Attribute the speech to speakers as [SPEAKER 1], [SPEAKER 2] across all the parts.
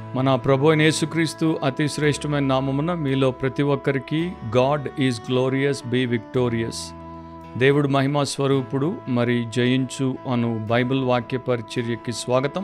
[SPEAKER 1] మన ప్రభు అయిన యేసుక్రీస్తు అతి శ్రేష్టమైన నామమున మీలో ప్రతి ఒక్కరికి God is glorious be victorious దేవుడు మహిమా స్వరూపుడు మరి జయించు అను బైబిల్ వాక్య పరిచర్యకి స్వాగతం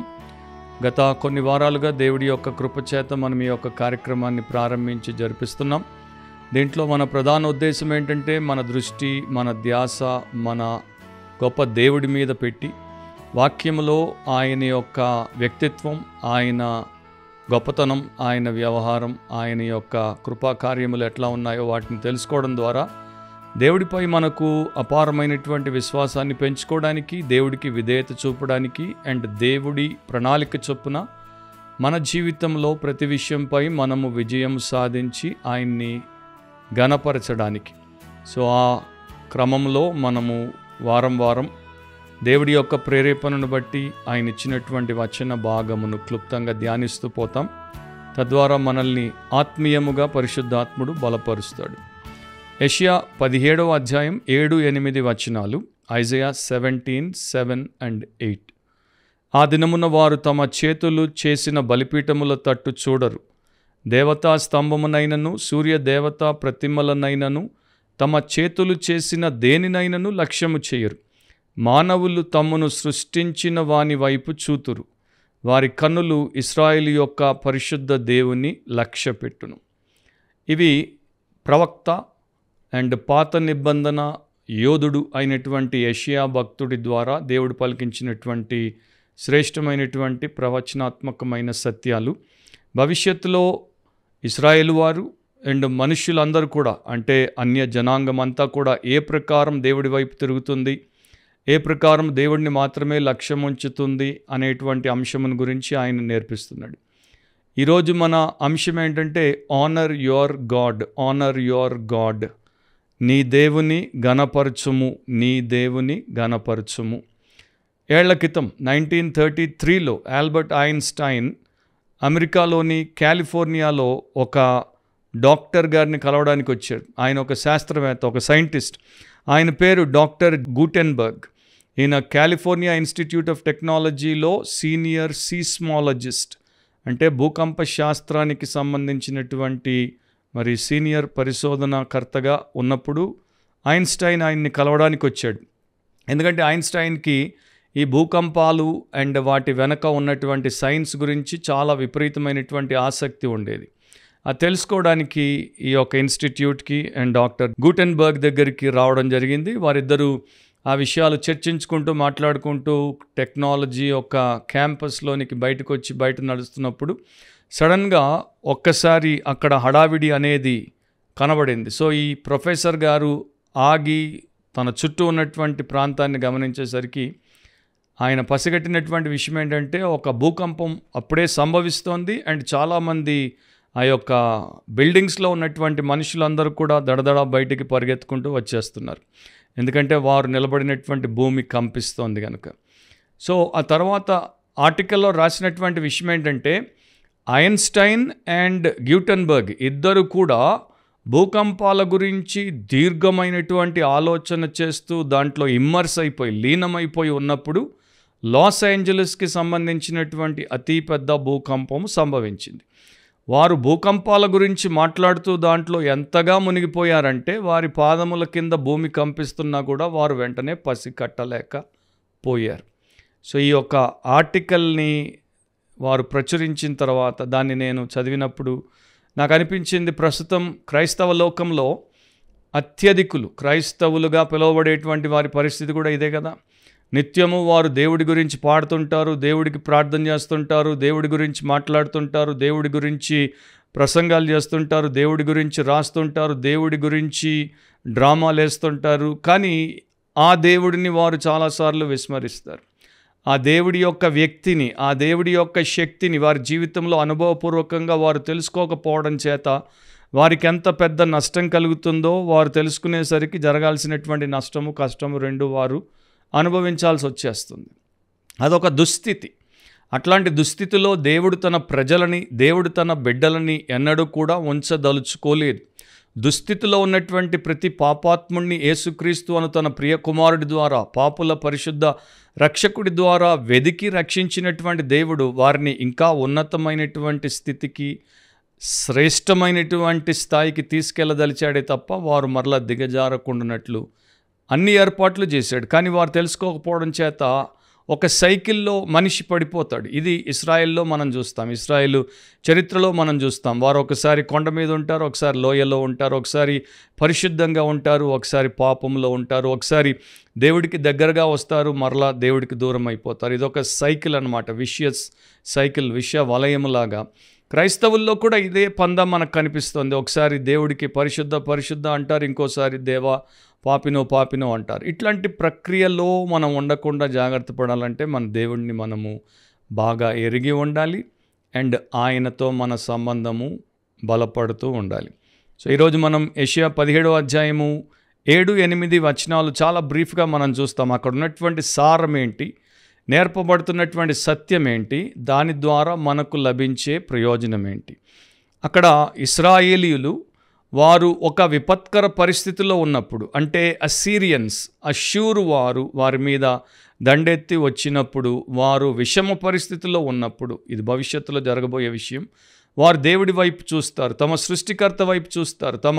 [SPEAKER 1] గత కొన్ని వారాలుగా దేవుడి యొక్క కృపచేత మనం ఈ యొక్క కార్యక్రమాన్ని ప్రారంభించి జరిపిస్తున్నాం దీంట్లో మన ప్రధాన ఉద్దేశం ఏంటంటే మన దృష్టి మన ధ్యాస మన గొప్ప దేవుడి మీద పెట్టి వాక్యములో ఆయన యొక్క వ్యక్తిత్వం ఆయన గొప్పతనం ఆయన వ్యవహారం ఆయన యొక్క కృపా కార్యములు ఎట్లా ఉన్నాయో వాటిని తెలుసుకోవడం ద్వారా దేవుడిపై మనకు అపారమైనటువంటి విశ్వాసాన్ని పెంచుకోవడానికి దేవుడికి విధేయత చూపడానికి అండ్ దేవుడి ప్రణాళిక చొప్పున మన జీవితంలో ప్రతి విషయంపై మనము విజయం సాధించి ఆయన్ని ఘనపరచడానికి సో ఆ క్రమంలో మనము వారం వారం దేవుడి యొక్క ప్రేరేపణను బట్టి ఆయన ఇచ్చినటువంటి వచన భాగమును క్లుప్తంగా ధ్యానిస్తూ పోతాం తద్వారా మనల్ని ఆత్మీయముగా పరిశుద్ధాత్ముడు బలపరుస్తాడు యషియా పదిహేడవ అధ్యాయం ఏడు ఎనిమిది వచనాలు Isaiah seventeen seven and eight ఆ దినమున వారు తమ చేతులు చేసిన బలిపీఠముల తట్టు చూడరు దేవతా స్తంభమునైనను సూర్య దేవతా ప్రతిమలనైనను తమ చేతులు చేసిన దేనినైనను లక్ష్యము చేయరు మానవులు తమను సృష్టించిన వాని వైపు చూతురు వారి కన్నులు ఇస్రాయిల్ యొక్క పరిశుద్ధ దేవుని లక్ష్య పెట్టును ఇవి ప్రవక్త అండ్ పాత నిబంధన యోధుడు అయినటువంటి యషియా భక్తుడి ద్వారా దేవుడు పలికించినటువంటి శ్రేష్టమైనటువంటి ప్రవచనాత్మకమైన సత్యాలు భవిష్యత్తులో ఇస్రాయేల్ వారు అండ్ మనుష్యులందరూ కూడా అంటే అన్య జనాంగం అంతా కూడా ఏ ప్రకారం దేవుడి వైపు తిరుగుతుంది ఏ ప్రకారం దేవుడిని మాత్రమే లక్ష్యం ఉంచుతుంది అనేటువంటి అంశమును గురించి ఆయన నేర్పిస్తున్నాడు ఈరోజు మన అంశం ఏంటంటే honour your God honour your God నీ దేవుని గణపరచుము నీ దేవుని గణపరచుము ఏళ్ల క్రితం నైన్టీన్ థర్టీ త్రీలో ఆల్బర్ట్ ఐన్స్టైన్ అమెరికాలోని కాలిఫోర్నియాలో ఒక డాక్టర్ గారిని కలవడానికి వచ్చాడు ఆయన ఒక శాస్త్రవేత్త ఒక సైంటిస్ట్ ఆయన పేరు డాక్టర్ గూటెన్బర్గ్ ఈయన కాలిఫోర్నియా ఇన్స్టిట్యూట్ ఆఫ్ టెక్నాలజీలో సీనియర్ సీస్మాలజిస్ట్ అంటే భూకంప శాస్త్రానికి సంబంధించినటువంటి మరి సీనియర్ పరిశోధనకర్తగా ఉన్నప్పుడు ఐన్స్టైన్ ఆయన్ని కలవడానికి వచ్చాడు ఎందుకంటే ఐన్స్టైన్కి ఈ భూకంపాలు అండ్ వాటి వెనక ఉన్నటువంటి సైన్స్ గురించి చాలా విపరీతమైనటువంటి ఆసక్తి ఉండేది అది తెలుసుకోవడానికి ఈ యొక్క ఇన్స్టిట్యూట్కి అండ్ డాక్టర్ గూటెన్బర్గ్ దగ్గరికి రావడం జరిగింది వారిద్దరూ ఆ విషయాలు చర్చించుకుంటూ మాట్లాడుకుంటూ టెక్నాలజీ యొక్క క్యాంపస్లోనికి బయటకు వచ్చి బయట నడుస్తున్నప్పుడు సడన్గా ఒక్కసారి అక్కడ హడావిడి అనేది కనబడింది సో ఈ ప్రొఫెసర్ గారు ఆగి తన చుట్టూ ఉన్నటువంటి ప్రాంతాన్ని గమనించేసరికి ఆయన పసిగట్టినటువంటి విషయం ఏంటంటే ఒక భూకంపం అప్పుడే సంభవిస్తోంది అండ్ చాలామంది ఆ యొక్క బిల్డింగ్స్లో ఉన్నటువంటి మనుషులందరూ కూడా దడదడ బయటికి పరిగెత్తుకుంటూ వచ్చేస్తున్నారు ఎందుకంటే వారు నిలబడినటువంటి భూమి కంపిస్తోంది కనుక సో ఆ తర్వాత ఆర్టికల్లో రాసినటువంటి విషయం ఏంటంటే ఐన్స్టైన్ అండ్ గ్యూటన్బర్గ్ ఇద్దరు కూడా భూకంపాల గురించి దీర్ఘమైనటువంటి ఆలోచన చేస్తూ దాంట్లో ఇమ్మర్స్ అయిపోయి లీనమైపోయి ఉన్నప్పుడు లాస్ ఏంజలస్కి సంబంధించినటువంటి అతి పెద్ద భూకంపం సంభవించింది వారు భూకంపాల గురించి మాట్లాడుతూ దాంట్లో ఎంతగా మునిగిపోయారంటే వారి పాదముల కింద భూమి కంపిస్తున్నా కూడా వారు వెంటనే పసికట్టలేక పోయారు సో ఈ యొక్క ఆర్టికల్ని వారు ప్రచురించిన తర్వాత దాన్ని నేను చదివినప్పుడు నాకు అనిపించింది ప్రస్తుతం క్రైస్తవ లోకంలో అత్యధికులు క్రైస్తవులుగా పిలువబడేటువంటి వారి పరిస్థితి కూడా ఇదే కదా నిత్యము వారు దేవుడి గురించి పాడుతుంటారు దేవుడికి ప్రార్థన చేస్తుంటారు దేవుడి గురించి మాట్లాడుతుంటారు దేవుడి గురించి ప్రసంగాలు చేస్తుంటారు దేవుడి గురించి రాస్తుంటారు దేవుడి గురించి డ్రామాలు వేస్తుంటారు కానీ ఆ దేవుడిని వారు చాలాసార్లు విస్మరిస్తారు ఆ దేవుడి యొక్క వ్యక్తిని ఆ దేవుడి యొక్క శక్తిని వారి జీవితంలో అనుభవపూర్వకంగా వారు తెలుసుకోకపోవడం చేత వారికి ఎంత పెద్ద నష్టం కలుగుతుందో వారు తెలుసుకునేసరికి జరగాల్సినటువంటి నష్టము కష్టము రెండు వారు అనుభవించాల్సి వచ్చేస్తుంది అదొక దుస్థితి అట్లాంటి దుస్థితిలో దేవుడు తన ప్రజలని దేవుడు తన బిడ్డలని ఎన్నడూ కూడా ఉంచదలుచుకోలేదు దుస్థితిలో ఉన్నటువంటి ప్రతి పాపాత్ముణ్ణి యేసుక్రీస్తు అను తన ప్రియ కుమారుడి ద్వారా పాపుల పరిశుద్ధ రక్షకుడి ద్వారా వెదికి రక్షించినటువంటి దేవుడు వారిని ఇంకా ఉన్నతమైనటువంటి స్థితికి శ్రేష్టమైనటువంటి స్థాయికి తీసుకెళ్ళదలిచాడే తప్ప వారు మరలా దిగజారకుండానట్లు అన్ని ఏర్పాట్లు చేశాడు కానీ వారు తెలుసుకోకపోవడం చేత ఒక సైకిల్లో మనిషి పడిపోతాడు ఇది ఇస్రాయెల్లో మనం చూస్తాం ఇస్రాయేల్ చరిత్రలో మనం చూస్తాం వారు ఒకసారి కొండ మీద ఉంటారు ఒకసారి లోయలో ఉంటారు ఒకసారి పరిశుద్ధంగా ఉంటారు ఒకసారి పాపంలో ఉంటారు ఒకసారి దేవుడికి దగ్గరగా వస్తారు మరలా దేవుడికి దూరం అయిపోతారు ఇది ఒక సైకిల్ అనమాట విషయస్ సైకిల్ విషయ వలయములాగా క్రైస్తవుల్లో కూడా ఇదే పందం మనకు కనిపిస్తుంది ఒకసారి దేవుడికి పరిశుద్ధ పరిశుద్ధ అంటారు ఇంకోసారి దేవా పాపినో పాపినో అంటారు ఇట్లాంటి ప్రక్రియలో మనం ఉండకుండా జాగ్రత్త పడాలంటే మన దేవుడిని మనము బాగా ఎరిగి ఉండాలి అండ్ ఆయనతో మన సంబంధము బలపడుతూ ఉండాలి సో ఈరోజు మనం ఏషియా పదిహేడో అధ్యాయము ఏడు ఎనిమిది వచనాలు చాలా బ్రీఫ్గా మనం చూస్తాం అక్కడ ఉన్నటువంటి సారం ఏంటి నేర్పబడుతున్నటువంటి సత్యం ఏంటి దాని ద్వారా మనకు లభించే ప్రయోజనం ఏంటి అక్కడ ఇస్రాయేలీయులు వారు ఒక విపత్కర పరిస్థితిలో ఉన్నప్పుడు అంటే అసీరియన్స్ అష్యూరు వారు వారి మీద దండెత్తి వచ్చినప్పుడు వారు విషమ పరిస్థితిలో ఉన్నప్పుడు ఇది భవిష్యత్తులో జరగబోయే విషయం వారు దేవుడి వైపు చూస్తారు తమ సృష్టికర్త వైపు చూస్తారు తమ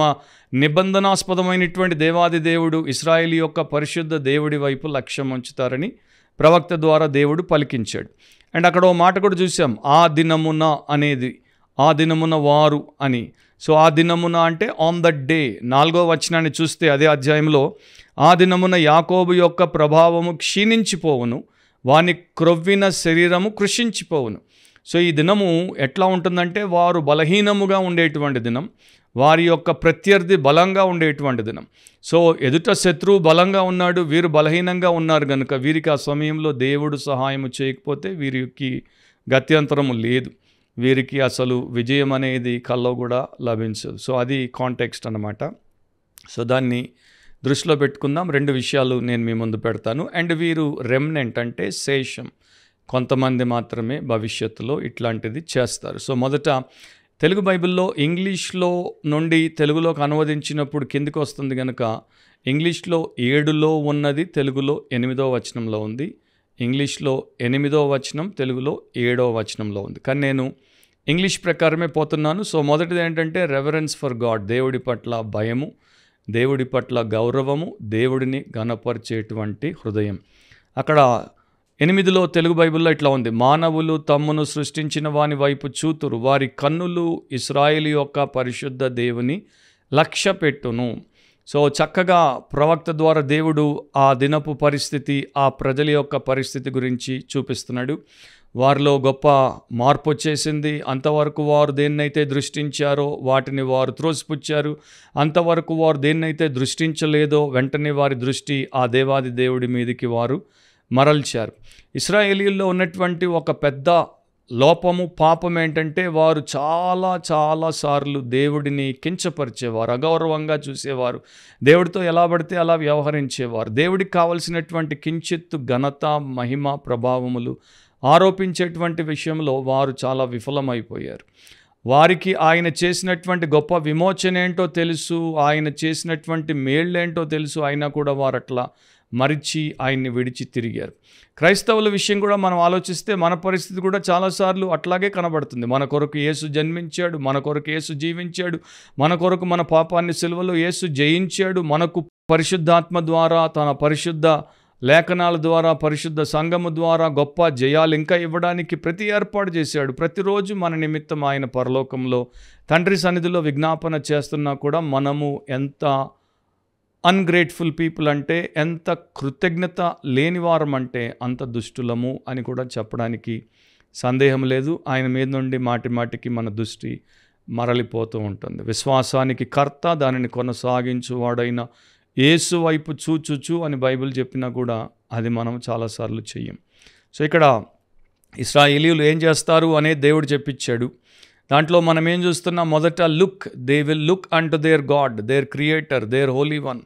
[SPEAKER 1] నిబంధనాస్పదమైనటువంటి దేవాది దేవుడు ఇస్రాయేల్ యొక్క పరిశుద్ధ దేవుడి వైపు లక్ష్యం ఉంచుతారని ప్రవక్త ద్వారా దేవుడు పలికించాడు అండ్ అక్కడ ఓ మాట కూడా చూసాం ఆ దినమున అనేది ఆ దినమున వారు అని సో ఆ దినమున అంటే ఆన్ ద డే నాలుగో వచనాన్ని చూస్తే అదే అధ్యాయంలో ఆ దినమున యాకోబు యొక్క ప్రభావము క్షీణించిపోవును వాని క్రొవ్విన శరీరము కృషించిపోవును సో ఈ దినము ఎట్లా ఉంటుందంటే వారు బలహీనముగా ఉండేటువంటి దినం వారి యొక్క ప్రత్యర్థి బలంగా ఉండేటువంటి దినం సో ఎదుట శత్రువు బలంగా ఉన్నాడు వీరు బలహీనంగా ఉన్నారు కనుక వీరికి ఆ సమయంలో దేవుడు సహాయం చేయకపోతే వీరికి గత్యంతరము లేదు వీరికి అసలు విజయం అనేది కల్లో కూడా లభించదు సో అది కాంటెక్స్ట్ అన్నమాట సో దాన్ని దృష్టిలో పెట్టుకుందాం రెండు విషయాలు నేను మీ ముందు పెడతాను అండ్ వీరు రెమ్నెంట్ అంటే శేషం కొంతమంది మాత్రమే భవిష్యత్తులో ఇట్లాంటిది చేస్తారు సో మొదట తెలుగు బైబిల్లో ఇంగ్లీష్లో నుండి తెలుగులోకి అనువదించినప్పుడు కిందికి వస్తుంది కనుక ఇంగ్లీష్లో ఏడులో ఉన్నది తెలుగులో ఎనిమిదో వచనంలో ఉంది ఇంగ్లీష్లో ఎనిమిదో వచనం తెలుగులో ఏడో వచనంలో ఉంది కానీ నేను ఇంగ్లీష్ ప్రకారమే పోతున్నాను సో మొదటిది ఏంటంటే రెవరెన్స్ ఫర్ గాడ్ దేవుడి పట్ల భయము దేవుడి పట్ల గౌరవము దేవుడిని గణపరిచేటువంటి హృదయం అక్కడ ఎనిమిదిలో తెలుగు బైబిల్లో ఇట్లా ఉంది మానవులు తమ్మును సృష్టించిన వాని వైపు చూతురు వారి కన్నులు ఇస్రాయేల్ యొక్క పరిశుద్ధ దేవుని లక్ష్య పెట్టును సో చక్కగా ప్రవక్త ద్వారా దేవుడు ఆ దినపు పరిస్థితి ఆ ప్రజల యొక్క పరిస్థితి గురించి చూపిస్తున్నాడు వారిలో గొప్ప మార్పు వచ్చేసింది అంతవరకు వారు దేన్నైతే దృష్టించారో వాటిని వారు త్రోసిపుచ్చారు అంతవరకు వారు దేన్నైతే దృష్టించలేదో వెంటనే వారి దృష్టి ఆ దేవాది దేవుడి మీదకి వారు మరల్చారు ఇస్రాయేలీల్లో ఉన్నటువంటి ఒక పెద్ద లోపము పాపం ఏంటంటే వారు చాలా చాలా సార్లు దేవుడిని కించపరిచేవారు అగౌరవంగా చూసేవారు దేవుడితో ఎలా పడితే అలా వ్యవహరించేవారు దేవుడికి కావలసినటువంటి కించిత్తు ఘనత మహిమ ప్రభావములు ఆరోపించేటువంటి విషయంలో వారు చాలా విఫలమైపోయారు వారికి ఆయన చేసినటువంటి గొప్ప విమోచన ఏంటో తెలుసు ఆయన చేసినటువంటి మేళ్ళేంటో తెలుసు అయినా కూడా వారు అట్లా మరిచి ఆయన్ని విడిచి తిరిగారు క్రైస్తవుల విషయం కూడా మనం ఆలోచిస్తే మన పరిస్థితి కూడా చాలాసార్లు అట్లాగే కనబడుతుంది మన కొరకు యేసు జన్మించాడు మన కొరకు యేసు జీవించాడు మన కొరకు మన పాపాన్ని సిలువలో యేసు జయించాడు మనకు పరిశుద్ధాత్మ ద్వారా తన పరిశుద్ధ లేఖనాల ద్వారా పరిశుద్ధ సంఘము ద్వారా గొప్ప జయాలు ఇంకా ఇవ్వడానికి ప్రతి ఏర్పాటు చేశాడు ప్రతిరోజు మన నిమిత్తం ఆయన పరలోకంలో తండ్రి సన్నిధిలో విజ్ఞాపన చేస్తున్నా కూడా మనము ఎంత అన్గ్రేట్ఫుల్ పీపుల్ అంటే ఎంత కృతజ్ఞత లేనివారం అంటే అంత దుష్టులము అని కూడా చెప్పడానికి సందేహం లేదు ఆయన మీద నుండి మాటి మాటికి మన దృష్టి మరలిపోతూ ఉంటుంది విశ్వాసానికి కర్త దానిని కొనసాగించువాడైన యేసు వైపు చూచుచు అని బైబిల్ చెప్పినా కూడా అది మనం చాలాసార్లు చెయ్యం సో ఇక్కడ ఇస్రాయేలీలు ఏం చేస్తారు అనే దేవుడు చెప్పించాడు దాంట్లో మనం ఏం చూస్తున్నాం మొదట look they will look and their God their creator their holy one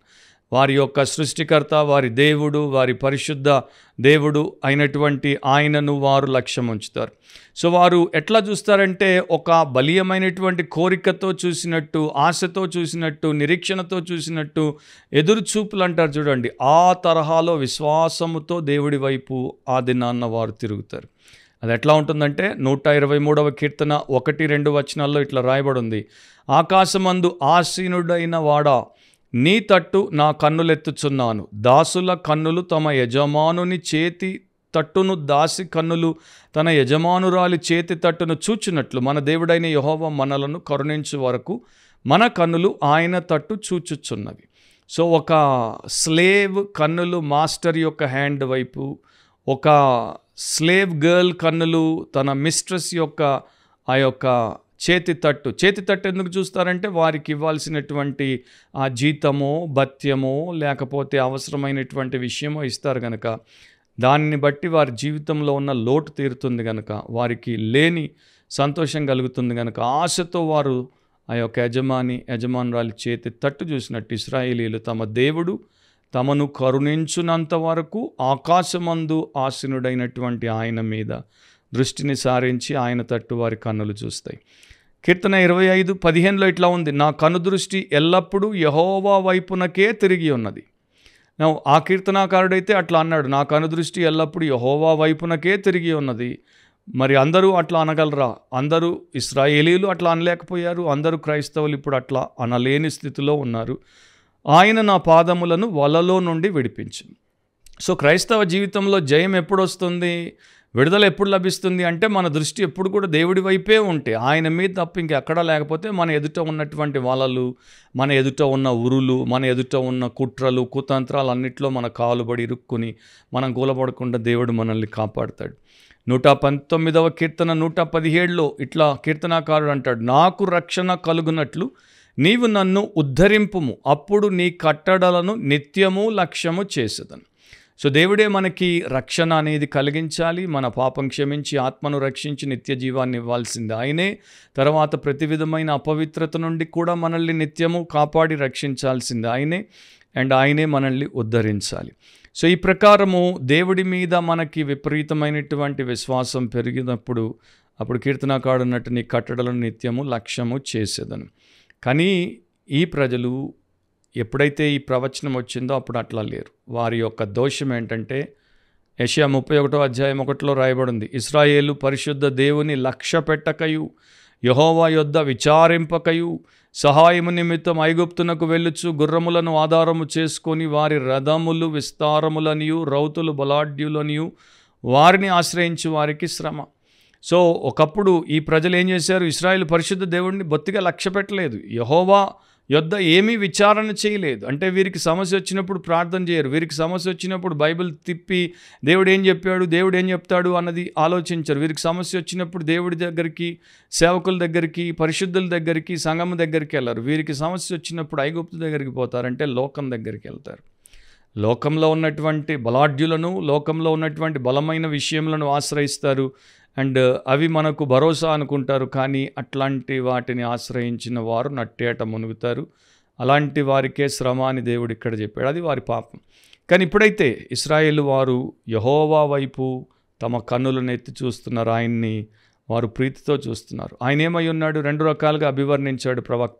[SPEAKER 1] వారి యొక్క సృష్టికర్త వారి దేవుడు వారి పరిశుద్ధ దేవుడు అయినటువంటి ఆయనను వారు లక్ష్యం ఉంచుతారు సో వారు ఎట్లా చూస్తారంటే ఒక బలీయమైనటువంటి కోరికతో చూసినట్టు ఆశతో చూసినట్టు నిరీక్షణతో చూసినట్టు ఎదురు చూపులు అంటారు చూడండి ఆ తరహాలో విశ్వాసముతో దేవుడి వైపు ఆ దినాన్న వారు తిరుగుతారు అది ఎట్లా ఉంటుందంటే నూట ఇరవై మూడవ కీర్తన ఒకటి రెండు వచనాల్లో ఇట్లా రాయబడి ఉంది ఆకాశమందు ఆసీనుడైన వాడా నీ తట్టు నా కన్నులెత్తుచున్నాను దాసుల కన్నులు తమ యజమానుని చేతి తట్టును దాసి కన్నులు తన యజమానురాలి చేతి తట్టును చూచున్నట్లు మన దేవుడైన యహోవ మనలను కరుణించు వరకు మన కన్నులు ఆయన తట్టు చూచుచున్నవి సో ఒక స్లేవ్ కన్నులు మాస్టర్ యొక్క హ్యాండ్ వైపు ఒక స్లేవ్ గర్ల్ కన్నులు తన మిస్ట్రెస్ యొక్క ఆ యొక్క చేతి తట్టు చేతి తట్టు ఎందుకు చూస్తారంటే వారికి ఇవ్వాల్సినటువంటి ఆ జీతమో భత్యమో లేకపోతే అవసరమైనటువంటి విషయమో ఇస్తారు కనుక దానిని బట్టి వారి జీవితంలో ఉన్న లోటు తీరుతుంది కనుక వారికి లేని సంతోషం కలుగుతుంది కనుక ఆశతో వారు ఆ యొక్క యజమాని యజమానురాలి చేతి తట్టు చూసినట్టు ఇస్రాయేలీలు తమ దేవుడు తమను కరుణించునంత వరకు ఆకాశమందు ఆసీనుడైనటువంటి ఆయన మీద దృష్టిని సారించి ఆయన తట్టు వారి కన్నులు చూస్తాయి కీర్తన ఇరవై ఐదు పదిహేనులో ఇట్లా ఉంది నా కను దృష్టి ఎల్లప్పుడూ యహోవా వైపునకే తిరిగి ఉన్నది నా ఆ కీర్తనాకారుడైతే అట్లా అన్నాడు నా కను దృష్టి ఎల్లప్పుడూ యహోవా వైపునకే తిరిగి ఉన్నది మరి అందరూ అట్లా అనగలరా అందరూ ఇస్రాయేలీలు అట్లా అనలేకపోయారు అందరూ క్రైస్తవులు ఇప్పుడు అట్లా అనలేని స్థితిలో ఉన్నారు ఆయన నా పాదములను వలలో నుండి విడిపించు సో క్రైస్తవ జీవితంలో జయం ఎప్పుడు వస్తుంది విడుదల ఎప్పుడు లభిస్తుంది అంటే మన దృష్టి ఎప్పుడు కూడా దేవుడి వైపే ఉంటే ఆయన మీద తప్ప ఇంకెక్కడా లేకపోతే మన ఎదుట ఉన్నటువంటి వలలు మన ఎదుట ఉన్న ఉరులు మన ఎదుట ఉన్న కుట్రలు కుతంత్రాలు అన్నిట్లో మన కాలుబడి ఇరుక్కుని మనం కూలబడకుండా దేవుడు మనల్ని కాపాడుతాడు నూట పంతొమ్మిదవ కీర్తన నూట పదిహేడులో ఇట్లా కీర్తనాకారుడు అంటాడు నాకు రక్షణ కలుగునట్లు నీవు నన్ను ఉద్ధరింపుము అప్పుడు నీ కట్టడలను నిత్యము లక్ష్యము చేసేదను సో దేవుడే మనకి రక్షణ అనేది కలిగించాలి మన పాపం క్షమించి ఆత్మను రక్షించి నిత్య జీవాన్ని ఇవ్వాల్సింది ఆయనే తర్వాత ప్రతి విధమైన అపవిత్రత నుండి కూడా మనల్ని నిత్యము కాపాడి రక్షించాల్సింది ఆయనే అండ్ ఆయనే మనల్ని ఉద్ధరించాలి సో ఈ ప్రకారము దేవుడి మీద మనకి విపరీతమైనటువంటి విశ్వాసం పెరిగినప్పుడు అప్పుడు కీర్తనకాడు ఉన్నట్టు నీ కట్టడలను నిత్యము లక్ష్యము చేసేదను కానీ ఈ ప్రజలు ఎప్పుడైతే ఈ ప్రవచనం వచ్చిందో అప్పుడు అట్లా లేరు వారి యొక్క దోషం ఏంటంటే యషియా ముప్పై ఒకటో అధ్యాయం ఒకటిలో రాయబడింది ఇస్రాయేలు పరిశుద్ధ దేవుని లక్ష్య పెట్టకయు యహోవా యొద్ద విచారింపకయు సహాయము నిమిత్తం ఐగుప్తునకు వెళ్ళుచు గుర్రములను ఆధారము చేసుకొని వారి రథములు విస్తారములనియు రౌతులు బలాఢ్యులనియు వారిని ఆశ్రయించి వారికి శ్రమ సో ఒకప్పుడు ఈ ప్రజలు ఏం చేశారు ఇస్రాయేల్ పరిశుద్ధ దేవుడిని బొత్తిగా లక్ష్య పెట్టలేదు యహోవా యొద్ద ఏమీ విచారణ చేయలేదు అంటే వీరికి సమస్య వచ్చినప్పుడు ప్రార్థన చేయరు వీరికి సమస్య వచ్చినప్పుడు బైబిల్ తిప్పి దేవుడు ఏం చెప్పాడు దేవుడు ఏం చెప్తాడు అన్నది ఆలోచించరు వీరికి సమస్య వచ్చినప్పుడు దేవుడి దగ్గరికి సేవకుల దగ్గరికి పరిశుద్ధుల దగ్గరికి సంఘం దగ్గరికి వెళ్ళరు వీరికి సమస్య వచ్చినప్పుడు ఐగుప్తు దగ్గరికి పోతారంటే లోకం దగ్గరికి వెళ్తారు లోకంలో ఉన్నటువంటి బలాఢ్యులను లోకంలో ఉన్నటువంటి బలమైన విషయములను ఆశ్రయిస్తారు అండ్ అవి మనకు భరోసా అనుకుంటారు కానీ అట్లాంటి వాటిని ఆశ్రయించిన వారు నట్టేట మునుగుతారు అలాంటి వారికే శ్రమ అని దేవుడు ఇక్కడ చెప్పాడు అది వారి పాపం కానీ ఇప్పుడైతే ఇస్రాయేల్ వారు యహోవా వైపు తమ కన్నులను ఎత్తి చూస్తున్నారు ఆయన్ని వారు ప్రీతితో చూస్తున్నారు ఆయన ఏమై ఉన్నాడు రెండు రకాలుగా అభివర్ణించాడు ప్రవక్త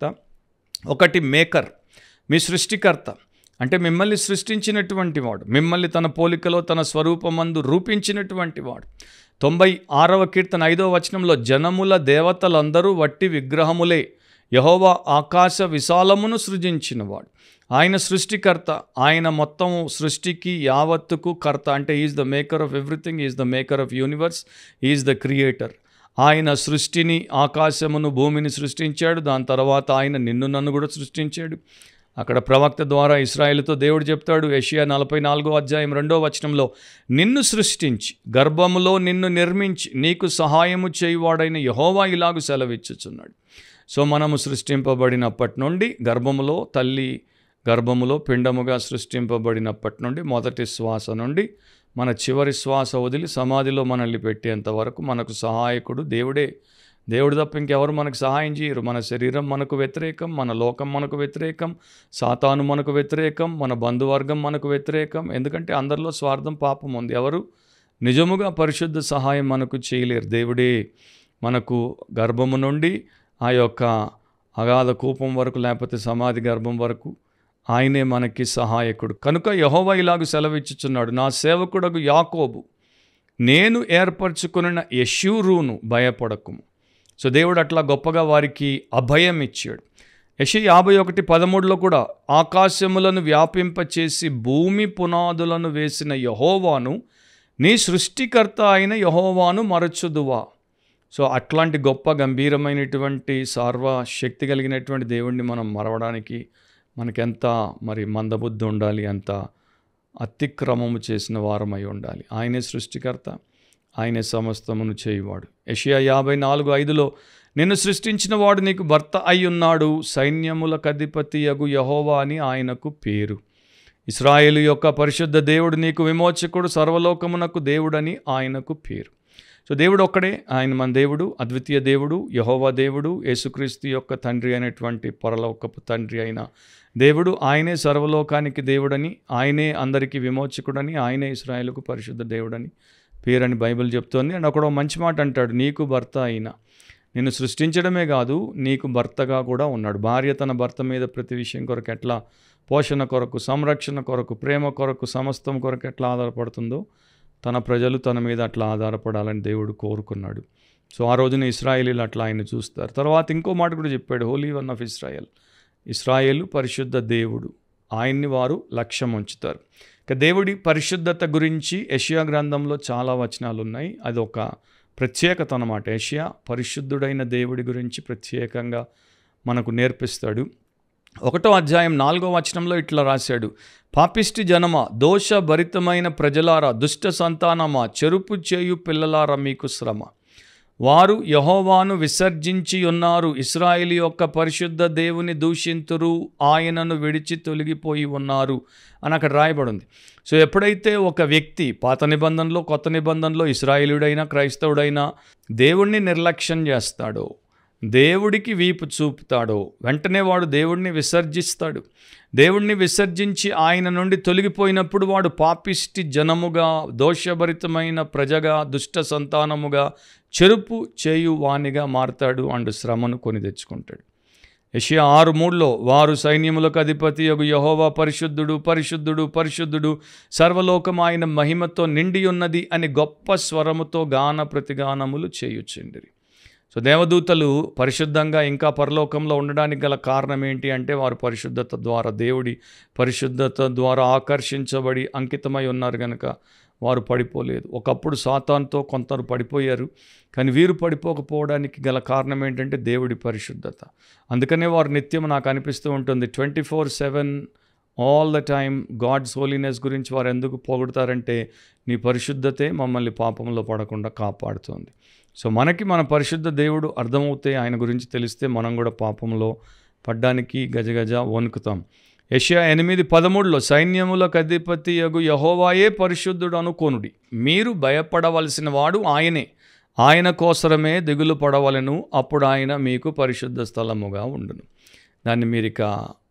[SPEAKER 1] ఒకటి మేకర్ మీ సృష్టికర్త అంటే మిమ్మల్ని సృష్టించినటువంటి వాడు మిమ్మల్ని తన పోలికలో తన స్వరూపమందు రూపించినటువంటి వాడు తొంభై ఆరవ కీర్తన ఐదవ వచనంలో జనముల దేవతలందరూ వట్టి విగ్రహములే యహోవా ఆకాశ విశాలమును సృజించినవాడు ఆయన సృష్టికర్త ఆయన మొత్తం సృష్టికి యావత్తుకు కర్త అంటే is the maker of everything is the maker of universe is the creator ఆయన సృష్టిని ఆకాశమును భూమిని సృష్టించాడు దాని తర్వాత ఆయన నిన్ను నన్ను కూడా సృష్టించాడు అక్కడ ప్రవక్త ద్వారా ఇస్రాయేల్తో దేవుడు చెప్తాడు ఏషియా నలభై నాలుగో అధ్యాయం రెండో వచనంలో నిన్ను సృష్టించి గర్భములో నిన్ను నిర్మించి నీకు సహాయము చేయువాడైన యహోవా ఇలాగు సెలవిచ్చుచున్నాడు సో మనము సృష్టింపబడినప్పటి నుండి గర్భములో తల్లి గర్భములో పిండముగా సృష్టింపబడినప్పటి నుండి మొదటి శ్వాస నుండి మన చివరి శ్వాస వదిలి సమాధిలో మనల్ని పెట్టేంత వరకు మనకు సహాయకుడు దేవుడే దేవుడు తప్ప ఇంకెవరు మనకు సహాయం చేయరు మన శరీరం మనకు వ్యతిరేకం మన లోకం మనకు వ్యతిరేకం సాతాను మనకు వ్యతిరేకం మన బంధువర్గం మనకు వ్యతిరేకం ఎందుకంటే అందరిలో స్వార్థం పాపం ఉంది ఎవరు నిజముగా పరిశుద్ధ సహాయం మనకు చేయలేరు దేవుడే మనకు గర్భము నుండి ఆ యొక్క అగాధ కూపం వరకు లేకపోతే సమాధి గర్భం వరకు ఆయనే మనకి సహాయకుడు కనుక యహోవా ఇలాగ సెలవిచ్చుచున్నాడు నా సేవకుడకు యాకోబు నేను ఏర్పరచుకున్న యశూరును భయపడకుము సో దేవుడు అట్లా గొప్పగా వారికి అభయం ఇచ్చాడు యశ యాభై ఒకటి పదమూడులో కూడా ఆకాశములను వ్యాపింపచేసి భూమి పునాదులను వేసిన యహోవాను నీ సృష్టికర్త అయిన యహోవాను మరచుదువా సో అట్లాంటి గొప్ప గంభీరమైనటువంటి సార్వశక్తి కలిగినటువంటి దేవుణ్ణి మనం మరవడానికి మనకెంత మరి మందబుద్ధి ఉండాలి అంత అతిక్రమము చేసిన వారమై ఉండాలి ఆయనే సృష్టికర్త ఆయనే సమస్తమును చేయువాడు యషియా యాభై నాలుగు ఐదులో నిన్ను సృష్టించిన వాడు నీకు భర్త అయి ఉన్నాడు సైన్యములకు అధిపతి యగు యహోవా అని ఆయనకు పేరు ఇస్రాయేలు యొక్క పరిశుద్ధ దేవుడు నీకు విమోచకుడు సర్వలోకమునకు దేవుడని ఆయనకు పేరు సో దేవుడు ఒక్కడే ఆయన మన దేవుడు అద్వితీయ దేవుడు యహోవా దేవుడు యేసుక్రీస్తు యొక్క తండ్రి అయినటువంటి పరలోకపు తండ్రి అయిన దేవుడు ఆయనే సర్వలోకానికి దేవుడని ఆయనే అందరికీ విమోచకుడని ఆయనే ఇస్రాయేలుకు పరిశుద్ధ దేవుడని పేరని బైబిల్ చెప్తోంది అండ్ అక్కడ మంచి మాట అంటాడు నీకు భర్త అయిన నిన్ను సృష్టించడమే కాదు నీకు భర్తగా కూడా ఉన్నాడు భార్య తన భర్త మీద ప్రతి విషయం కొరకు ఎట్లా పోషణ కొరకు సంరక్షణ కొరకు ప్రేమ కొరకు సమస్తం కొరకు ఎట్లా ఆధారపడుతుందో తన ప్రజలు తన మీద అట్లా ఆధారపడాలని దేవుడు కోరుకున్నాడు సో ఆ రోజున ఇస్రాయేలీలు అట్లా ఆయన చూస్తారు తర్వాత ఇంకో మాట కూడా చెప్పాడు హోలీ వన్ ఆఫ్ ఇస్రాయల్ ఇస్రాయేలు పరిశుద్ధ దేవుడు ఆయన్ని వారు లక్ష్యం ఉంచుతారు ఇక దేవుడి పరిశుద్ధత గురించి యషియా గ్రంథంలో చాలా వచనాలు ఉన్నాయి అది ఒక ప్రత్యేకత అన్నమాట యషియా పరిశుద్ధుడైన దేవుడి గురించి ప్రత్యేకంగా మనకు నేర్పిస్తాడు ఒకటో అధ్యాయం నాలుగో వచనంలో ఇట్లా రాశాడు పాపిష్టి జనమ దోషభరితమైన ప్రజలారా దుష్ట సంతానమా చెరుపు చేయు పిల్లలారా మీకు శ్రమ వారు యహోవాను విసర్జించి ఉన్నారు ఇస్రాయిల్ యొక్క పరిశుద్ధ దేవుని దూషింతురు ఆయనను విడిచి తొలగిపోయి ఉన్నారు అని అక్కడ రాయబడింది సో ఎప్పుడైతే ఒక వ్యక్తి పాత నిబంధనలో కొత్త నిబంధనలో ఇస్రాయేలుడైనా క్రైస్తవుడైనా దేవుణ్ణి నిర్లక్ష్యం చేస్తాడో దేవుడికి వీపు చూపుతాడో వెంటనే వాడు దేవుడిని విసర్జిస్తాడు దేవుణ్ణి విసర్జించి ఆయన నుండి తొలగిపోయినప్పుడు వాడు పాపిష్టి జనముగా దోషభరితమైన ప్రజగా దుష్ట సంతానముగా చెరుపు చేయు వానిగా మారతాడు అండ్ శ్రమను కొని తెచ్చుకుంటాడు యషియా ఆరు మూడులో వారు సైన్యములకు అధిపతి యొక్క యహోవా పరిశుద్ధుడు పరిశుద్ధుడు పరిశుద్ధుడు సర్వలోకం ఆయన మహిమతో నిండి ఉన్నది అని గొప్ప స్వరముతో గాన ప్రతిగానములు చేయుచుండిరి సో దేవదూతలు పరిశుద్ధంగా ఇంకా పరలోకంలో ఉండడానికి గల కారణం ఏంటి అంటే వారు పరిశుద్ధత ద్వారా దేవుడి పరిశుద్ధత ద్వారా ఆకర్షించబడి అంకితమై ఉన్నారు కనుక వారు పడిపోలేదు ఒకప్పుడు సాతాన్తో కొందరు పడిపోయారు కానీ వీరు పడిపోకపోవడానికి గల కారణం ఏంటంటే దేవుడి పరిశుద్ధత అందుకనే వారు నిత్యం నాకు అనిపిస్తూ ఉంటుంది twenty four seven all the time God's holiness గురించి వారు ఎందుకు పోగొడతారంటే నీ పరిశుద్ధతే మమ్మల్ని పాపంలో పడకుండా కాపాడుతోంది సో మనకి మన పరిశుద్ధ దేవుడు అర్థమవుతే ఆయన గురించి తెలిస్తే మనం కూడా పాపంలో పడ్డానికి గజగజ వణుకుతాం యష్యా ఎనిమిది పదమూడులో సైన్యములకు అధిపతి యగు యహోవాయే పరిశుద్ధుడు అనుకోనుడి మీరు భయపడవలసిన వాడు ఆయనే ఆయన కోసరమే దిగులు పడవలను అప్పుడు ఆయన మీకు పరిశుద్ధ స్థలముగా ఉండును దాన్ని మీరు ఇక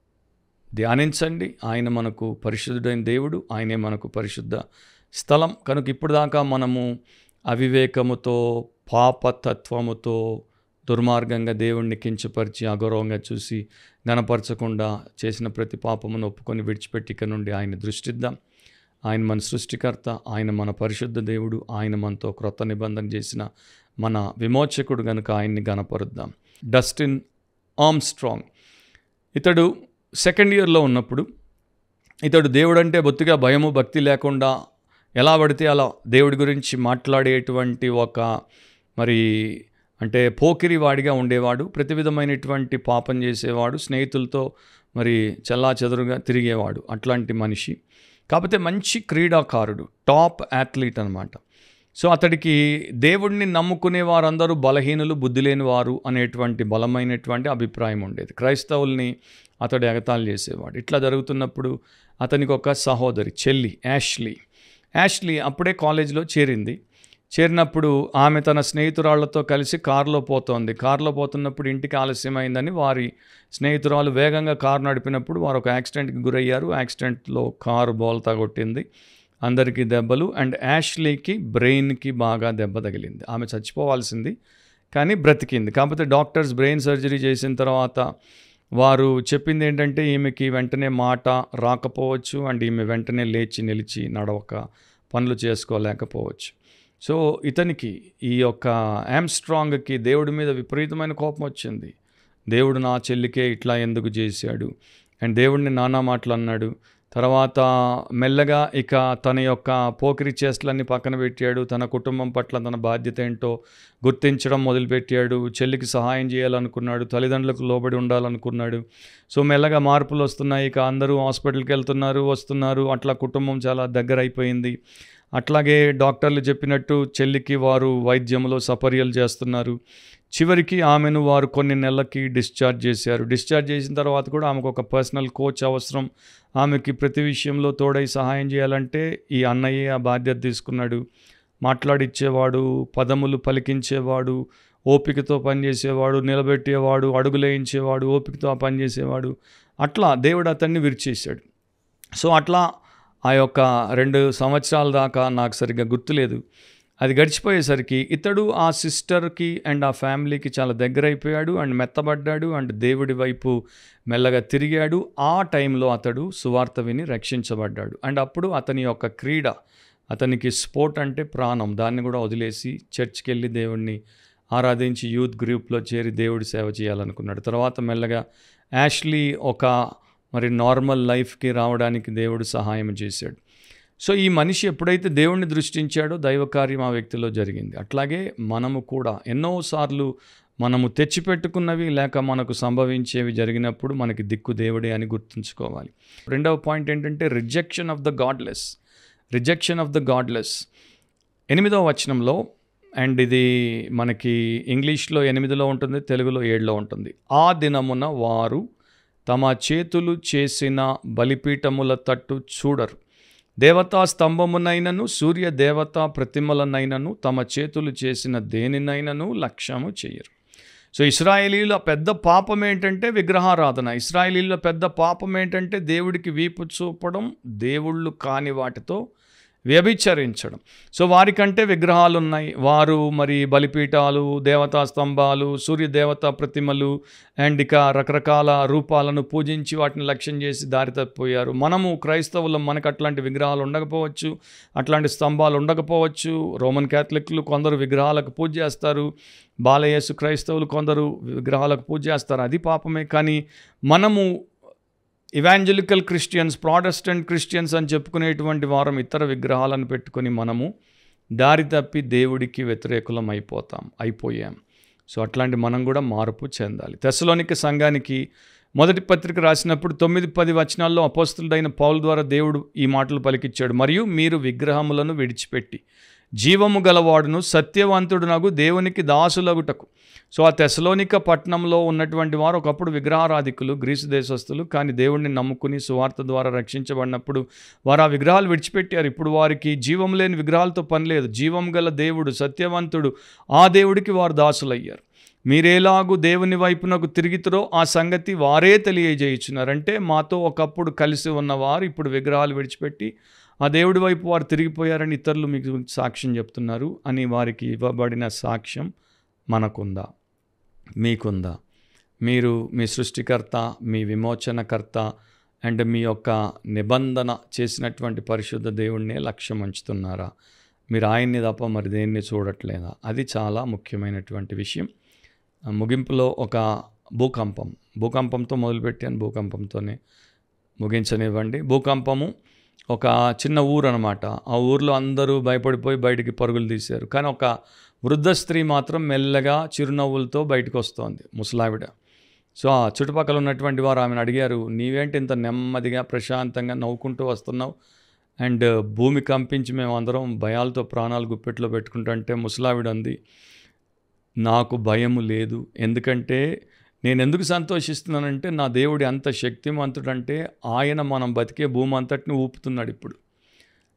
[SPEAKER 1] ధ్యానించండి ఆయన మనకు పరిశుద్ధుడైన దేవుడు ఆయనే మనకు పరిశుద్ధ స్థలం కనుక ఇప్పుడు దాకా మనము అవివేకముతో పాపతత్వముతో దుర్మార్గంగా దేవుణ్ణి కించపరిచి అగౌరవంగా చూసి గనపరచకుండా చేసిన ప్రతి పాపమును ఒప్పుకొని విడిచిపెట్టి ఇక నుండి ఆయన దృష్టిద్దాం ఆయన మన సృష్టికర్త ఆయన మన పరిశుద్ధ దేవుడు ఆయన మనతో క్రొత్త నిబంధన చేసిన మన విమోచకుడు గనుక ఆయన్ని గనపరుద్దాం డస్టిన్ ఆర్మ్ స్ట్రాంగ్ ఇతడు సెకండ్ ఇయర్లో ఉన్నప్పుడు ఇతడు దేవుడు అంటే బొత్తిగా భయము భక్తి లేకుండా ఎలా పడితే అలా దేవుడి గురించి మాట్లాడేటువంటి ఒక మరి అంటే పోకిరి వాడిగా ఉండేవాడు ప్రతి విధమైనటువంటి పాపం చేసేవాడు స్నేహితులతో మరి చల్లా చెదరుగా తిరిగేవాడు అట్లాంటి మనిషి కాకపోతే మంచి క్రీడాకారుడు టాప్ అథ్లీట్ అనమాట సో అతడికి దేవుడిని నమ్ముకునే వారందరూ బలహీనులు బుద్ధి లేని వారు అనేటువంటి బలమైనటువంటి అభిప్రాయం ఉండేది క్రైస్తవుల్ని అతడు ఎగతాళి చేసేవాడు ఇట్లా జరుగుతున్నప్పుడు అతనికి ఒక సహోదరి చెల్లి యాష్లీ యాష్లీ అప్పుడే కాలేజీలో చేరింది చేరినప్పుడు ఆమె తన స్నేహితురాళ్లతో కలిసి కారులో పోతోంది కారులో పోతున్నప్పుడు ఇంటికి ఆలస్యమైందని వారి స్నేహితురాలు వేగంగా కారు నడిపినప్పుడు వారు ఒక యాక్సిడెంట్కి గురయ్యారు యాక్సిడెంట్లో కారు బోల్తా కొట్టింది అందరికీ దెబ్బలు అండ్ యాష్లీకి బ్రెయిన్కి బాగా దెబ్బ తగిలింది ఆమె చచ్చిపోవాల్సింది కానీ బ్రతికింది కాకపోతే డాక్టర్స్ బ్రెయిన్ సర్జరీ చేసిన తర్వాత వారు చెప్పింది ఏంటంటే ఈమెకి వెంటనే మాట రాకపోవచ్చు అండ్ ఈమె వెంటనే లేచి నిలిచి నడవక పనులు చేసుకోలేకపోవచ్చు సో ఇతనికి ఈ యొక్క యామ్స్ట్రాంగ్కి దేవుడి మీద విపరీతమైన కోపం వచ్చింది దేవుడు నా చెల్లికే ఇట్లా ఎందుకు చేశాడు అండ్ దేవుడిని నానా మాటలు అన్నాడు తర్వాత మెల్లగా ఇక తన యొక్క పోకిరి చేష్టలన్నీ పక్కన పెట్టాడు తన కుటుంబం పట్ల తన బాధ్యత ఏంటో గుర్తించడం మొదలుపెట్టాడు చెల్లికి సహాయం చేయాలనుకున్నాడు తల్లిదండ్రులకు లోబడి ఉండాలనుకున్నాడు సో మెల్లగా మార్పులు వస్తున్నాయి ఇక అందరూ హాస్పిటల్కి వెళ్తున్నారు వస్తున్నారు అట్లా కుటుంబం చాలా దగ్గర అయిపోయింది అట్లాగే డాక్టర్లు చెప్పినట్టు చెల్లికి వారు వైద్యంలో సపర్యలు చేస్తున్నారు చివరికి ఆమెను వారు కొన్ని నెలలకి డిశ్చార్జ్ చేశారు డిశ్చార్జ్ చేసిన తర్వాత కూడా ఆమెకు ఒక పర్సనల్ కోచ్ అవసరం ఆమెకి ప్రతి విషయంలో తోడై సహాయం చేయాలంటే ఈ అన్నయ్య ఆ బాధ్యత తీసుకున్నాడు మాట్లాడిచ్చేవాడు పదములు పలికించేవాడు ఓపికతో పనిచేసేవాడు నిలబెట్టేవాడు అడుగులేయించేవాడు ఓపికతో ఆ పనిచేసేవాడు అట్లా దేవుడు అతన్ని విరిచేశాడు సో అట్లా ఆ యొక్క రెండు సంవత్సరాల దాకా నాకు సరిగ్గా గుర్తులేదు అది గడిచిపోయేసరికి ఇతడు ఆ సిస్టర్కి అండ్ ఆ ఫ్యామిలీకి చాలా దగ్గర అయిపోయాడు అండ్ మెత్తబడ్డాడు అండ్ దేవుడి వైపు మెల్లగా తిరిగాడు ఆ టైంలో అతడు సువార్త విని రక్షించబడ్డాడు అండ్ అప్పుడు అతని యొక్క క్రీడ అతనికి స్పోర్ట్ అంటే ప్రాణం దాన్ని కూడా వదిలేసి చర్చ్కి వెళ్ళి దేవుణ్ణి ఆరాధించి యూత్ గ్రూప్లో చేరి దేవుడి సేవ చేయాలనుకున్నాడు తర్వాత మెల్లగా యాష్లీ ఒక మరి నార్మల్ లైఫ్కి రావడానికి దేవుడు సహాయం చేశాడు సో ఈ మనిషి ఎప్పుడైతే దేవుణ్ణి దృష్టించాడో దైవకార్యం ఆ వ్యక్తిలో జరిగింది అట్లాగే మనము కూడా ఎన్నోసార్లు మనము తెచ్చిపెట్టుకున్నవి లేక మనకు సంభవించేవి జరిగినప్పుడు మనకి దిక్కు దేవుడే అని గుర్తుంచుకోవాలి రెండవ పాయింట్ ఏంటంటే rejection of the godless rejection of the godless ఎనిమిదవ వచనంలో అండ్ ఇది మనకి ఇంగ్లీష్లో ఎనిమిదిలో ఉంటుంది తెలుగులో ఏడులో ఉంటుంది ఆ దినమున వారు తమ చేతులు చేసిన బలిపీఠముల తట్టు చూడరు దేవతా స్తంభమునైనను సూర్య దేవతా ప్రతిమలనైనను తమ చేతులు చేసిన దేనినైనను లక్ష్యము చేయరు సో ఇస్రాయేలీల పెద్ద పాపం ఏంటంటే విగ్రహారాధన ఇస్రాయేలీల పెద్ద పాపం ఏంటంటే దేవుడికి వీపు చూపడం దేవుళ్ళు కాని వాటితో వ్యభిచరించడం సో వారికంటే విగ్రహాలు ఉన్నాయి వారు మరి బలిపీఠాలు దేవతా స్తంభాలు సూర్య దేవతా ప్రతిమలు అండ్ ఇక రకరకాల రూపాలను పూజించి వాటిని లక్ష్యం చేసి దారి తప్పిపోయారు మనము క్రైస్తవులం మనకు అట్లాంటి విగ్రహాలు ఉండకపోవచ్చు అట్లాంటి స్తంభాలు ఉండకపోవచ్చు రోమన్ క్యాథలిక్లు కొందరు విగ్రహాలకు పూజ చేస్తారు బాలయేసు క్రైస్తవులు కొందరు విగ్రహాలకు పూజ చేస్తారు అది పాపమే కానీ మనము ఇవాంజలికల్ క్రిస్టియన్స్ ప్రాటెస్టెంట్ క్రిస్టియన్స్ అని చెప్పుకునేటువంటి వారం ఇతర విగ్రహాలను పెట్టుకొని మనము దారి తప్పి దేవుడికి వ్యతిరేకులం అయిపోతాం అయిపోయాం సో అట్లాంటి మనం కూడా మార్పు చెందాలి తెసలోనిక సంఘానికి మొదటి పత్రిక రాసినప్పుడు తొమ్మిది పది వచనాల్లో అపోస్తుడైన పౌల్ ద్వారా దేవుడు ఈ మాటలు పలికిచ్చాడు మరియు మీరు విగ్రహములను విడిచిపెట్టి జీవము గలవాడును సత్యవంతుడునగు దేవునికి దాసులగుటకు సో ఆ తెసలోనిక పట్టణంలో ఉన్నటువంటి వారు ఒకప్పుడు విగ్రహారాధికులు గ్రీసు దేశస్తులు కానీ దేవుణ్ణి నమ్ముకుని సువార్త ద్వారా రక్షించబడినప్పుడు వారు ఆ విగ్రహాలు విడిచిపెట్టారు ఇప్పుడు వారికి జీవం లేని విగ్రహాలతో పని లేదు జీవం గల దేవుడు సత్యవంతుడు ఆ దేవుడికి వారు దాసులయ్యారు మీరేలాగు దేవుని వైపునకు తిరిగితురో ఆ సంగతి వారే తెలియజేయుచున్నారంటే మాతో ఒకప్పుడు కలిసి ఉన్నవారు ఇప్పుడు విగ్రహాలు విడిచిపెట్టి ఆ దేవుడి వైపు వారు తిరిగిపోయారని ఇతరులు మీకు సాక్ష్యం చెప్తున్నారు అని వారికి ఇవ్వబడిన సాక్ష్యం మనకుందా మీకుందా మీరు మీ సృష్టికర్త మీ విమోచనకర్త అండ్ మీ యొక్క నిబంధన చేసినటువంటి పరిశుద్ధ దేవుణ్ణే లక్ష్యం ఉంచుతున్నారా మీరు ఆయన్ని తప్ప మరి దేన్ని చూడట్లేదా అది చాలా ముఖ్యమైనటువంటి విషయం ముగింపులో ఒక భూకంపం భూకంపంతో మొదలుపెట్టాను భూకంపంతోనే ముగించనివ్వండి భూకంపము ఒక చిన్న ఊరు అనమాట ఆ ఊర్లో అందరూ భయపడిపోయి బయటికి పరుగులు తీశారు కానీ ఒక వృద్ధ స్త్రీ మాత్రం మెల్లగా చిరునవ్వులతో బయటకు వస్తోంది ముసలావిడ సో ఆ చుట్టుపక్కల ఉన్నటువంటి వారు ఆమెను అడిగారు నీవేంటి ఇంత నెమ్మదిగా ప్రశాంతంగా నవ్వుకుంటూ వస్తున్నావు అండ్ భూమి కంపించి మేము అందరం భయాలతో ప్రాణాలు గుప్పెట్లో పెట్టుకుంటుంటే ముసలావిడ అంది నాకు భయము లేదు ఎందుకంటే నేను ఎందుకు సంతోషిస్తున్నానంటే నా దేవుడి అంత శక్తిమంతుడంటే ఆయన మనం బతికే భూమి అంతటిని ఊపుతున్నాడు ఇప్పుడు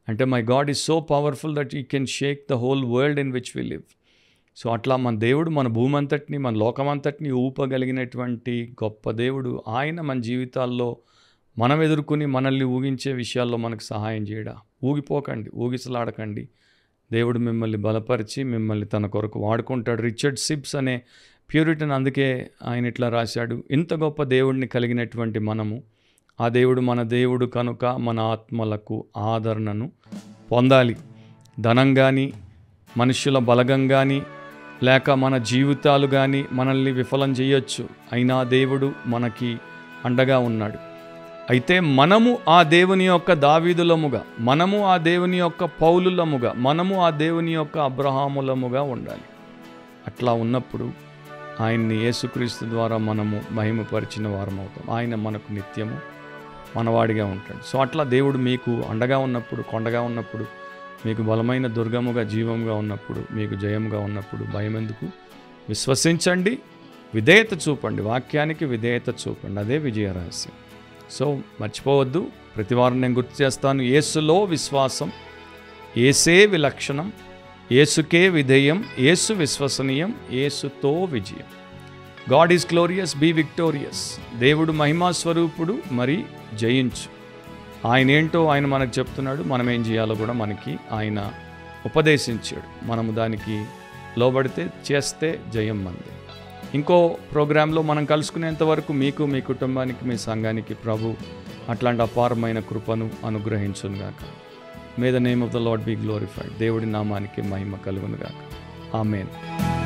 [SPEAKER 1] అంటే my God is so powerful that he can shake the whole world in which we live so అట్లా మన దేవుడు మన భూమి అంతటిని మన లోకమంతటిని ఊపగలిగినటువంటి గొప్ప దేవుడు ఆయన మన జీవితాల్లో మనం ఎదుర్కొని మనల్ని ఊగించే విషయాల్లో మనకు సహాయం చేయడా ఊగిపోకండి ఊగిసలాడకండి దేవుడు మిమ్మల్ని బలపరిచి మిమ్మల్ని తన కొరకు వాడుకుంటాడు రిచర్డ్ సిప్స్ అనే ప్యూరిటన్ అందుకే ఆయన ఇట్లా రాశాడు ఇంత గొప్ప దేవుడిని కలిగినటువంటి మనము ఆ దేవుడు మన దేవుడు కనుక మన ఆత్మలకు ఆదరణను పొందాలి ధనం కానీ మనుషుల బలగం కానీ లేక మన జీవితాలు కానీ మనల్ని విఫలం చేయొచ్చు అయినా దేవుడు మనకి అండగా ఉన్నాడు అయితే మనము ఆ దేవుని యొక్క దావీదులముగా మనము ఆ దేవుని యొక్క పౌలులముగా మనము ఆ దేవుని యొక్క అబ్రహాములముగా ఉండాలి అట్లా ఉన్నప్పుడు ఆయన్ని యేసుక్రీస్తు ద్వారా మనము మహిమపరిచిన వారం అవుతాం ఆయన మనకు నిత్యము మనవాడిగా ఉంటాడు సో అట్లా దేవుడు మీకు అండగా ఉన్నప్పుడు కొండగా ఉన్నప్పుడు మీకు బలమైన దుర్గముగా జీవముగా ఉన్నప్పుడు మీకు జయముగా ఉన్నప్పుడు భయం ఎందుకు విశ్వసించండి విధేయత చూపండి వాక్యానికి విధేయత చూపండి అదే విజయ రహస్యం సో మర్చిపోవద్దు ప్రతి వారం నేను గుర్తు చేస్తాను యేసులో విశ్వాసం ఏసే విలక్షణం ఏసుకే విధేయం ఏసు విశ్వసనీయం ఏసుతో విజయం God is glorious be victorious దేవుడు మహిమా స్వరూపుడు మరి జయించు ఆయన ఏంటో ఆయన మనకు చెప్తున్నాడు మనం ఏం చేయాలో కూడా మనకి ఆయన ఉపదేశించాడు మనము దానికి లోబడితే చేస్తే జయం మంది ఇంకో ప్రోగ్రాంలో మనం కలుసుకునేంత వరకు మీకు మీ కుటుంబానికి మీ సంఘానికి ప్రభు అట్లాంటి అపారమైన కృపను అనుగ్రహించునుగాక may the name of the Lord be glorified దేవుడి నామానికి మహిమ కలుగునుగాక ఆమెన్